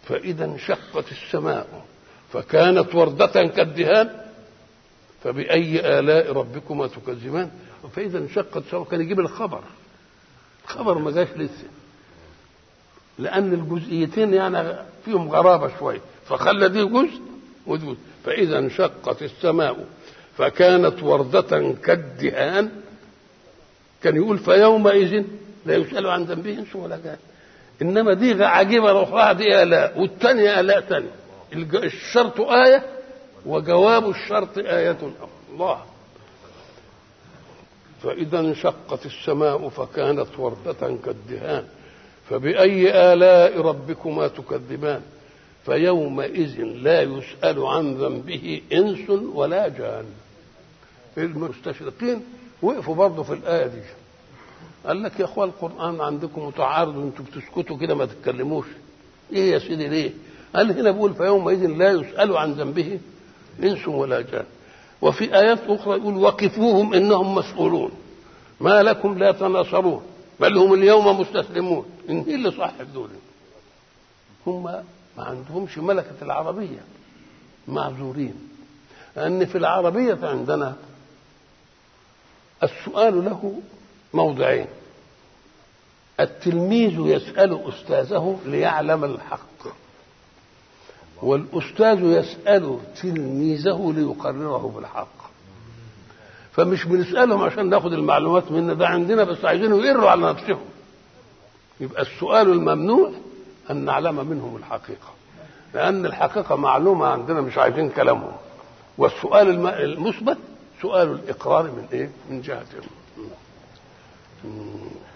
فإذا انشقت السماء فكانت وردة كالدهان فبأي آلاء ربكما تكذبان فإذا انشقت السماء كان يجيب الخبر الخبر ما جاش لسه لأن الجزئيتين يعني فيهم غرابة شوية فخلى دي جزء ودي جزء فإذا انشقت السماء فكانت وردة كالدهان كان يقول فيومئذ لا يسأل عن ذنبه انس ولا جان انما دي عجيبه الاخرى دي الاء والثانيه الاء ثانيه الشرط ايه وجواب الشرط ايه الله فاذا انشقت السماء فكانت ورده كالدهان فباي الاء ربكما تكذبان فيومئذ لا يسال عن ذنبه انس ولا جان المستشرقين وقفوا برضه في الايه دي قال لك يا اخوان القران عندكم متعارض وانتم بتسكتوا كده ما تتكلموش ايه يا سيدي ليه قال هنا بيقول فيومئذ لا يسال عن ذنبه انس ولا جان وفي ايات اخرى يقول وقفوهم انهم مسؤولون ما لكم لا تناصرون بل هم اليوم مستسلمون ان ايه اللي صح دول هم ما عندهمش ملكه العربيه معذورين لان في العربيه عندنا السؤال له موضعين التلميذ يسأل أستاذه ليعلم الحق والأستاذ يسأل تلميذه ليقرره بالحق فمش بنسألهم عشان ناخد المعلومات منه ده عندنا بس عايزينه يقروا على نفسهم يبقى السؤال الممنوع أن نعلم منهم الحقيقة لأن الحقيقة معلومة عندنا مش عايزين كلامهم والسؤال المثبت سؤال الإقرار من إيه؟ من جهة